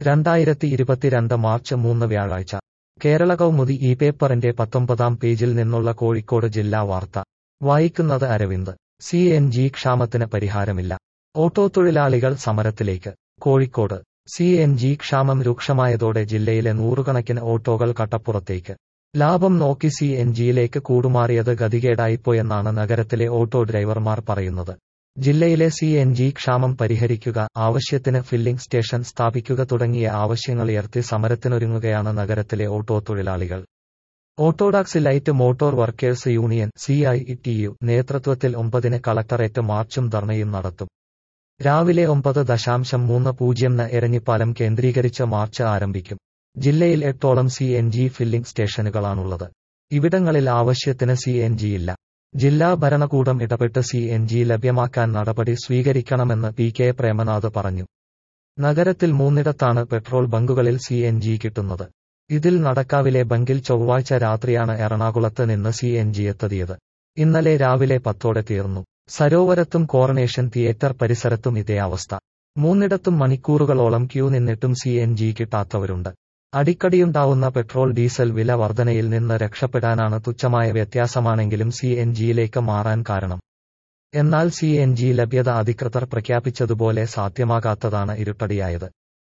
രണ്ടായിരത്തി ഇരുപത്തിരണ്ട് മാർച്ച് മൂന്ന് വ്യാഴാഴ്ച കേരള കൗമുദി ഈ പേപ്പറിന്റെ പത്തൊമ്പതാം പേജിൽ നിന്നുള്ള കോഴിക്കോട് ജില്ലാ വാർത്ത വായിക്കുന്നത് അരവിന്ദ് സി എൻ ജി ക്ഷാമത്തിന് പരിഹാരമില്ല ഓട്ടോ തൊഴിലാളികൾ സമരത്തിലേക്ക് കോഴിക്കോട് സി എൻ ജി ക്ഷാമം രൂക്ഷമായതോടെ ജില്ലയിലെ നൂറുകണക്കിന് ഓട്ടോകൾ കട്ടപ്പുറത്തേക്ക് ലാഭം നോക്കി സി എൻ ജിയിലേക്ക് കൂടുമാറിയത് ഗതികേടായിപ്പോയെന്നാണ് നഗരത്തിലെ ഓട്ടോ ഡ്രൈവർമാർ പറയുന്നത് ജില്ലയിലെ സി എൻ ജി ക്ഷാമം പരിഹരിക്കുക ആവശ്യത്തിന് ഫില്ലിംഗ് സ്റ്റേഷൻ സ്ഥാപിക്കുക തുടങ്ങിയ ആവശ്യങ്ങളുയർത്തി സമരത്തിനൊരുങ്ങുകയാണ് നഗരത്തിലെ ഓട്ടോ തൊഴിലാളികൾ auto taxi light motor workers union C I T U നേതൃത്വത്തിൽ ഒമ്പതിന് കളക്ടറേറ്റ് മാർച്ചും ധർണയും നടത്തും രാവിലെ ഒമ്പത് ദശാംശം മൂന്ന് പൂജ്യം ന് എരഞ്ഞിപ്പാലം കേന്ദ്രീകരിച്ച് മാർച്ച് ആരംഭിക്കും ജില്ലയിൽ എട്ടോളം സി എൻ ജി ഫില്ലിംഗ് സ്റ്റേഷനുകളാണുള്ളത് ഇവിടങ്ങളിൽ ആവശ്യത്തിന് സി എൻ ജി ഇല്ല ജില്ലാ ഭരണകൂടം ഇടപെട്ട് സി എൻ ജി ലഭ്യമാക്കാൻ നടപടി സ്വീകരിക്കണമെന്ന് പി കെ പ്രേമനാഥ് പറഞ്ഞു നഗരത്തിൽ മൂന്നിടത്താണ് പെട്രോൾ ബങ്കുകളിൽ സി എൻ ജി കിട്ടുന്നത് ഇതിൽ നടക്കാവിലെ ബങ്കിൽ ചൊവ്വാഴ്ച രാത്രിയാണ് എറണാകുളത്ത് നിന്ന് സി എൻ ജി എത്തിയത് ഇന്നലെ രാവിലെ പത്തോടെ തീർന്നു സരോവരത്തും കോറണേഷൻ തിയേറ്റർ പരിസരത്തും ഇതേ അവസ്ഥ മൂന്നിടത്തും മണിക്കൂറുകളോളം ക്യൂ നിന്നിട്ടും സി എൻ ജി കിട്ടാത്തവരുണ്ട് അടിക്കടിയുണ്ടാവുന്ന പെട്രോൾ ഡീസൽ വില വർധനയിൽ നിന്ന് രക്ഷപ്പെടാനാണ് തുച്ഛമായ വ്യത്യാസമാണെങ്കിലും സി എൻ ജിയിലേക്ക് മാറാൻ കാരണം എന്നാൽ സി എൻ ജി ലഭ്യത അധികൃതർ പ്രഖ്യാപിച്ചതുപോലെ സാധ്യമാകാത്തതാണ് ഇരുട്ടടിയായത്